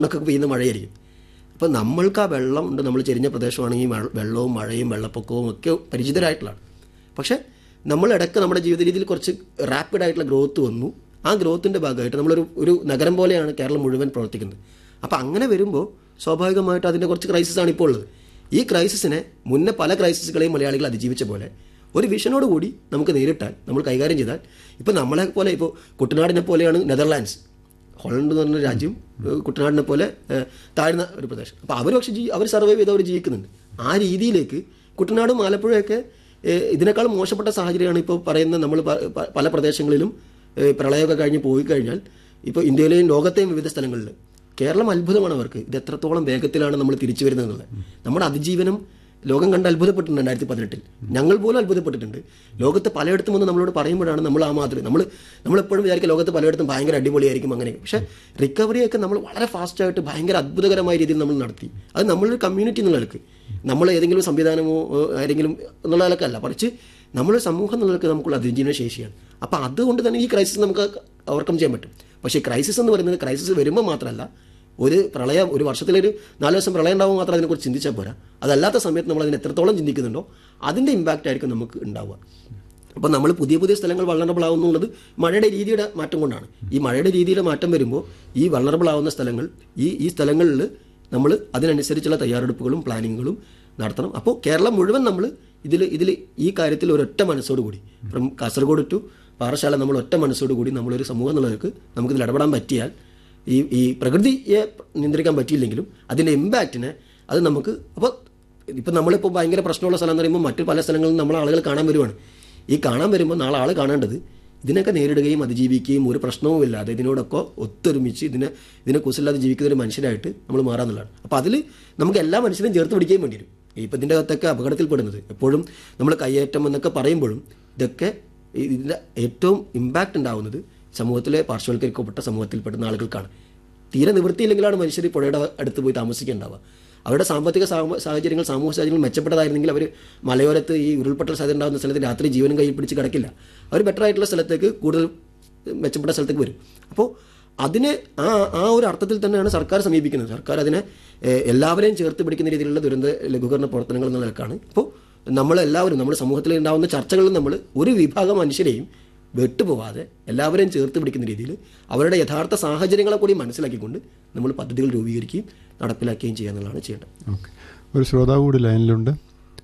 ഒക്കെ പെയ്യുന്ന മഴയായിരിക്കും അപ്പോൾ നമ്മൾക്ക് ആ വെള്ളം ഉണ്ട് നമ്മൾ ചെരിഞ്ഞ പ്രദേശമാണെങ്കിൽ മഴ- വെള്ളവും മഴയും വെള്ളപ്പൊക്കവും ഒക്കെ പരിചിതരായിട്ടുള്ളതാണ് പക്ഷേ നമ്മൾ ഇടയ്ക്ക് നമ്മുടെ ജീവിത രീതിയിൽ കുറച്ച് റാപ്പിഡ് ആയിട്ടുള്ള ഗ്രോത്ത് വന്നു ആ ഗ്രോത്തിൻ്റെ ഭാഗമായിട്ട് നമ്മളൊരു ഒരു നഗരം പോലെയാണ് കേരളം മുഴുവൻ പ്രവർത്തിക്കുന്നത് അപ്പോൾ അങ്ങനെ വരുമ്പോൾ സ്വാഭാവികമായിട്ട് അതിൻ്റെ കുറച്ച് ക്രൈസിസ് ആണ് ഇപ്പോൾ ഉള്ളത് ഈ ക്രൈസിസിനെ മുന്നേ പല ക്രൈസിസുകളെയും മലയാളികൾ അതിജീവിച്ച പോലെ ഒരു വിഷനോട് കൂടി നമുക്ക് നേരിട്ടാൽ നമ്മൾ കൈകാര്യം ചെയ്താൽ ഇപ്പോൾ നമ്മളെ പോലെ ഇപ്പോൾ കുട്ടനാടിനെ പോലെയാണ് നെതർലാൻഡ്സ് ഹോളണ്ട് എന്ന് പറഞ്ഞ രാജ്യം ഏഹ് കുട്ടനാടിനെ പോലെ ഏഹ് താഴ്ന്ന ഒരു പ്രദേശം അപ്പോൾ അവർ പക്ഷേ ജീ അവർ സർവൈവ് ചെയ്ത് അവർ ജീവിക്കുന്നുണ്ട് ആ രീതിയിലേക്ക് കുട്ടനാടും ആലപ്പുഴയൊക്കെ ഏഹ് ഇതിനേക്കാൾ മോശപ്പെട്ട സാഹചര്യമാണ് ഇപ്പോൾ പറയുന്ന നമ്മൾ പ- പ- പല പ്രദേശങ്ങളിലും ഏഹ് പ്രളയമൊക്കെ കഴിഞ്ഞ് പോയി കഴിഞ്ഞാൽ ഇപ്പോൾ ഇന്ത്യയിലെയും ലോകത്തെയും വിവിധ സ്ഥലങ്ങളിൽ കേരളം അത്ഭുതമാണ് അവർക്ക് ഇത് എത്രത്തോളം വേഗത്തിലാണ് നമ്മൾ തിരിച്ചു വരുന്നത് എന്നുള്ളത് നമ്മുടെ അതിജീവനം ലോകം കണ്ട് അത്ഭുതപ്പെട്ടിട്ടുണ്ട് രണ്ടായിരത്തി പതിനെട്ടിൽ ഞങ്ങൾ പോലും അത്ഭുതപ്പെട്ടിട്ടുണ്ട് ലോകത്ത് പലയിടത്തും വന്ന് നമ്മളോട് പറയുമ്പോഴാണ് നമ്മൾ ആ മാതൃ നമ്മൾ നമ്മളെപ്പോഴും വിചാരിക്കും ലോകത്ത് പലയിടത്തും ഭയങ്കര അടിപൊളിയായിരിക്കും അങ്ങനെ പക്ഷേ റിക്കവറിയൊക്കെ നമ്മൾ വളരെ ഫാസ്റ്റായിട്ട് ഭയങ്കര അത്ഭുതകരമായ രീതിയിൽ നമ്മൾ നടത്തി അത് നമ്മളൊരു കമ്മ്യൂണിറ്റി എന്നുള്ള നിലക്ക് നമ്മൾ ഏതെങ്കിലും സംവിധാനമോ ഏഹ്, ആരെങ്കിലും എന്നുള്ള നിലക്കല്ല മറിച്ച് നമ്മൾ സമൂഹം എന്നുള്ള നിലക്ക് നമുക്കുള്ള അതിജീവന ശേഷിയാണ് അപ്പോൾ അതുകൊണ്ട് തന്നെ ഈ ക്രൈസിസ് നമുക്ക് ഓവർകം ചെയ്യാൻ പറ്റും പക്ഷേ ക്രൈസിസ് എന്ന് പറയുന്നത് ക്രൈസിസ് വരുമ്പോൾ മാത്രമല്ല ഒരു പ്രളയം ഒരു വർഷത്തിലൊരു നാല് ദിവസം പ്രളയം ഉണ്ടാവുമ്പോൾ മാത്രം അതിനെക്കുറിച്ച് ചിന്തിച്ചാൽ പോരാ അതല്ലാത്ത സമയത്ത് നമ്മൾ അതിന് എത്രത്തോളം ചിന്തിക്കുന്നുണ്ടോ അതിൻ്റെ ഇമ്പാക്റ്റ് ആയിരിക്കും നമുക്ക് ഉണ്ടാവുക അപ്പോൾ നമ്മൾ പുതിയ പുതിയ സ്ഥലങ്ങൾ വള്ളറബിൾ ആവുന്നുള്ളത് മഴയുടെ രീതിയുടെ മാറ്റം കൊണ്ടാണ് ഈ മഴയുടെ രീതിയുടെ മാറ്റം വരുമ്പോൾ ഈ വള്ളറബിൾ ആവുന്ന സ്ഥലങ്ങൾ ഈ ഈ സ്ഥലങ്ങളിൽ നമ്മൾ അതിനനുസരിച്ചുള്ള തയ്യാറെടുപ്പുകളും പ്ലാനിങ്ങുകളും നടത്തണം അപ്പോൾ കേരളം മുഴുവൻ നമ്മൾ ഇതിൽ ഇതിൽ ഈ കാര്യത്തിൽ ഒരൊറ്റ മനസ്സോട് കൂടി ഫ്രം കാസർഗോഡ് ടു പാറശാല നമ്മൾ ഒറ്റ മനസ്സോട് കൂടി നമ്മളൊരു സമൂഹം എന്നുള്ളവർക്ക് നമുക്കിതിൽ ഇടപെടാൻ പറ്റിയാൽ ഈ ഈ പ്രകൃതിയെ നിയന്ത്രിക്കാൻ പറ്റിയില്ലെങ്കിലും അതിൻ്റെ ഇമ്പാക്റ്റിനെ അത് നമുക്ക് അപ്പോൾ ഇപ്പം നമ്മളിപ്പോൾ ഭയങ്കര പ്രശ്നമുള്ള സ്ഥലം എന്ന് പറയുമ്പോൾ മറ്റു പല സ്ഥലങ്ങളിൽ നമ്മൾ ആളുകൾ കാണാൻ വരുവാണ് ഈ കാണാൻ വരുമ്പോൾ നാളെ ആൾ കാണേണ്ടത് ഇതിനൊക്കെ നേരിടുകയും അതിജീവിക്കുകയും ഒരു പ്രശ്നവും ഇല്ലാതെ ഇതിനോടൊക്കെ ഒത്തൊരുമിച്ച് ഇതിനെ ഇതിനെ കുസില്ലാതെ ജീവിക്കുന്ന ഒരു മനുഷ്യരായിട്ട് നമ്മൾ മാറാന്നുള്ളതാണ് അപ്പോൾ അതിൽ നമുക്ക് എല്ലാ മനുഷ്യരും ചേർത്ത് പിടിക്കുകയും വേണ്ടി വരും ഇപ്പം ഇതിൻ്റെ അകത്തൊക്കെ അപകടത്തിൽപ്പെടുന്നത് എപ്പോഴും നമ്മൾ കയ്യേറ്റം എന്നൊക്കെ പറയുമ്പോഴും ഇതൊക്കെ ഇതിൻ്റെ ഏറ്റവും ഇമ്പാക്റ്റ് ഉണ്ടാവുന്നത് സമൂഹത്തിലെ പാർശ്വവൽക്കരിക്കപ്പെട്ട സമൂഹത്തിൽപ്പെടുന്ന ആളുകൾക്കാണ് തീരെ നിവൃത്തിയില്ലെങ്കിലാണ് മനുഷ്യർ ഈ പുഴയുടെ അടുത്ത് പോയി താമസിക്കേണ്ടാവുക അവരുടെ സാമ്പത്തിക സാമ- സാഹചര്യങ്ങൾ സാമൂഹ്യ സാഹചര്യങ്ങൾ മെച്ചപ്പെട്ടതായിരുന്നെങ്കിൽ അവർ മലയോരത്ത് ഈ ഉരുൾപൊട്ടൽ സാധ്യത ഉണ്ടാകുന്ന സ്ഥലത്ത് രാത്രി ജീവനും കയ്യിൽ പിടിച്ച് കിടക്കില്ല അവർ ബെറ്റർ ആയിട്ടുള്ള സ്ഥലത്തേക്ക് കൂടുതൽ മെച്ചപ്പെട്ട സ്ഥലത്തേക്ക് വരും അപ്പോൾ അതിനെ ആ ആ ഒരു അർത്ഥത്തിൽ തന്നെയാണ് സർക്കാർ സമീപിക്കുന്നത് സർക്കാർ അതിനെ ഏഹ്, എല്ലാവരെയും ചേർത്ത് പിടിക്കുന്ന രീതിയിലുള്ള ദുരന്ത ലഘൂകരണ പ്രവർത്തനങ്ങൾ എന്ന നിലക്കാണ് അപ്പോൾ നമ്മളെല്ലാവരും നമ്മുടെ സമൂഹത്തിൽ ഉണ്ടാകുന്ന ചർച്ചകളിൽ നമ്മൾ ഒരു വിഭാഗം മനുഷ്യരെയും വിട്ടുപോവാതെ എല്ലാവരെയും ചേർത്ത് പിടിക്കുന്ന രീതിയിൽ അവരുടെ യഥാർത്ഥ സാഹചര്യങ്ങളെ കൂടി മനസ്സിലാക്കിക്കൊണ്ട് നമ്മൾ പദ്ധതികൾ രൂപീകരിക്കുകയും നടപ്പിലാക്കുകയും ചെയ്യുക എന്നുള്ളതാണ് ചെയ്യേണ്ടത് ഓക്കെ ഒരു ശ്രോതാവ് കൂടി ലൈനിലുണ്ട്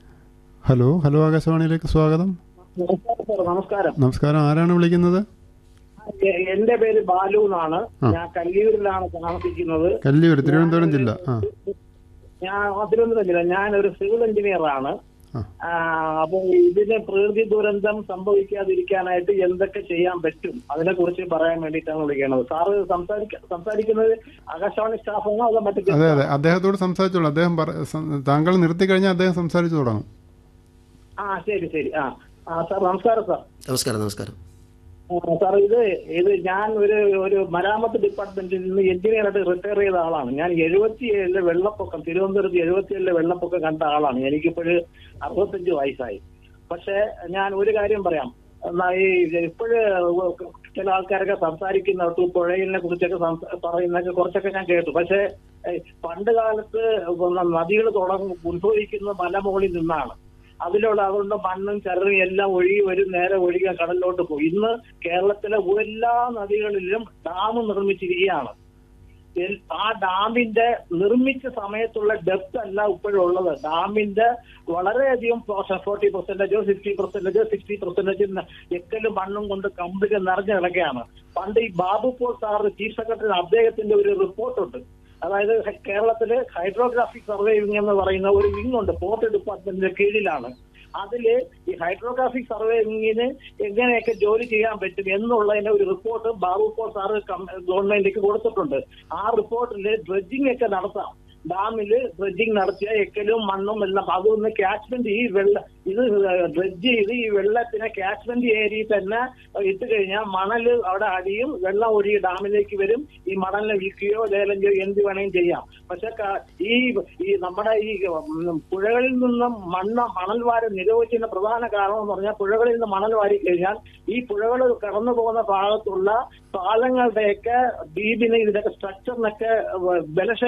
ഹലോ ഹലോ ആകാശവാണിയിലേക്ക് സ്വാഗതം നമസ്കാരം സാർ നമസ്കാരം നമസ്കാരം ആരാണ് വിളിക്കുന്നത് എ- എന്റെ പേര് ബാലു എന്നാണ് ആ. ഞാൻ കല്ലിയൂരിലാണ് താമസിക്കുന്നത് കല്ലിയൂർ തിരുവനന്തപുരം ജില്ല ആ ഞാൻ ആ, തിരുവനന്തപുരം ജില്ല ഞാൻ ഒരു സിവിൽ എഞ്ചിനീയർ ആണ് ആ. ആ, അപ്പോൾ ഇതിന് പ്രകൃതി ദുരന്തം സംഭവിക്കാതിരിക്കാനായിട്ട് എന്തൊക്കെ ചെയ്യാൻ പറ്റും അതിനെ കുറിച്ച് പറയാൻ വേണ്ടിയിട്ടാണ് വിളിക്കുന്നത് സാറ് സംസാരിക്ക സംസാരിക്കുന്നത് ആകാശവാണി സ്റ്റാഫാണോ അതോ മറ്റു അതെ അതെ അദ്ദേഹത്തോട് സംസാരിച്ചോളൂ അദ്ദേഹം പറ- സം- താങ്കൾ നിർത്തി കഴിഞ്ഞാൽ അദ്ദേഹം സംസാരിച്ചു തുടങ്ങും ആ ശരി ശരി ആ ആ സാർ നമസ്കാരം സാർ നമസ്കാരം നമസ്കാരം ആ, സാർ ഇത് ഇത് ഞാൻ ഒരു ഒരു മരാമത്ത് ഡിപ്പാർട്ട്മെന്റിൽ നിന്ന് എഞ്ചിനീയറായിട്ട് റിട്ടയർ ചെയ്ത ആളാണ് ഞാൻ എഴുപത്തിയേഴിലെ വെള്ളപ്പൊക്കം തിരുവനന്തപുരത്ത് എഴുപത്തിയേഴിലെ വെള്ളപ്പൊക്കം കണ്ട ആളാണ് എനിക്കിപ്പോഴ് അറുപത്തഞ്ച് വയസ്സായി പക്ഷേ ഞാൻ ഒരു കാര്യം പറയാം എന്നാ ഈ ഇപ്പോഴ് ചില ആൾക്കാരൊക്കെ സംസാരിക്കുന്ന പുഴയിനെ കുറിച്ചൊക്കെ സംസ- പറയുന്നതൊക്കെ കുറച്ചൊക്കെ ഞാൻ കേട്ടു പക്ഷേ ഏഹ്, പണ്ട് കാലത്ത് നദികൾ തുടങ്ങും ഉത്ഭവിക്കുന്ന മലമുകളിൽ നിന്നാണ് അതിലുള്ള അതുകൊണ്ട് മണ്ണും ചരലും എല്ലാം ഒഴുകി വരും നേരെ ഒഴുകി കടലിലോട്ട് പോകും ഇന്ന് കേരളത്തിലെ എല്ലാ നദികളിലും ഡാം നിർമ്മിച്ചിരിക്കുകയാണ് എൽ- ആ ഡാമിന്റെ നിർമ്മിച്ച സമയത്തുള്ള ഡെപ്ത് അല്ല ഇപ്പോഴുള്ളത് ഡാമിന്റെ വളരെയധികം ഫോർട്ടി പെർസെന്റേജോ ഫിഫ്റ്റി പെർസെന്റേജോ സിക്സ്റ്റി പെർസെന്റേജ് എക്കലും മണ്ണും കൊണ്ട് കംപ്ലീറ്റ് നിറഞ്ഞു കിടക്കുകയാണ് പണ്ട് ഈ Babu Paul sir chief secretary അദ്ദേഹത്തിന്റെ ഒരു റിപ്പോർട്ടുണ്ട് അതായത് ഹ- കേരളത്തില് ഹൈഡ്രോഗ്രാഫിക് സർവേയിങ് എന്ന് പറയുന്ന ഒരു വിങ് ഉണ്ട് പോർട്ട് ഡിപ്പാർട്ട്മെന്റിന്റെ കീഴിലാണ് അതില് ഈ ഹൈഡ്രോഗ്രാഫിക് സർവേയിങ്ങിന് എങ്ങനെയൊക്കെ ജോലി ചെയ്യാൻ പറ്റും എന്നുള്ളതിന്റെ ഒരു റിപ്പോർട്ട് ബാബു പോൾ സാറ് കം- ഗവൺമെന്റിലേക്ക് കൊടുത്തിട്ടുണ്ട് ആ റിപ്പോർട്ടിൽ ഡ്രഡ്ജിംഗ് ഒക്കെ നടത്താം ഡാമില് ഡ്രഡ്ജിങ് നടത്തിയ എക്കലും മണ്ണും എല്ലാം അതൊന്ന് ക്യാച്ച്മെന്റ് ഈ വെള്ള ഇത് ഡ്രഡ്ജ് ചെയ്ത് ഈ വെള്ളത്തിനെ ക്യാച്ച്മെന്റ് ഏരിയയിൽ തന്നെ ഇട്ട് കഴിഞ്ഞാൽ മണല് അവിടെ അടിയും വെള്ളം ഒഴുകി ഡാമിലേക്ക് വരും ഈ മണലിനെ വിൽക്കുകയോ ലേലം ചെയ്യുകയോ എന്ത് വേണമെങ്കിലും ചെയ്യാം പക്ഷെ ക- ഈ ഈ നമ്മുടെ ഈ ഉം, പുഴകളിൽ നിന്നും മണ്ണ് മണൽ വാരി നിരോധിച്ചതിന്റെ പ്രധാന കാരണം എന്ന് പറഞ്ഞാൽ പുഴകളിൽ നിന്ന് മണൽ വാരി കഴിഞ്ഞാൽ ഈ പുഴകൾ കടന്നു പോകുന്ന ഭാഗത്തുള്ള പാലങ്ങളുടെയൊക്കെ ദ്വീപിന് ഇതിന്റെയൊക്കെ സ്ട്രക്ചറിനൊക്കെ ബലക്ഷ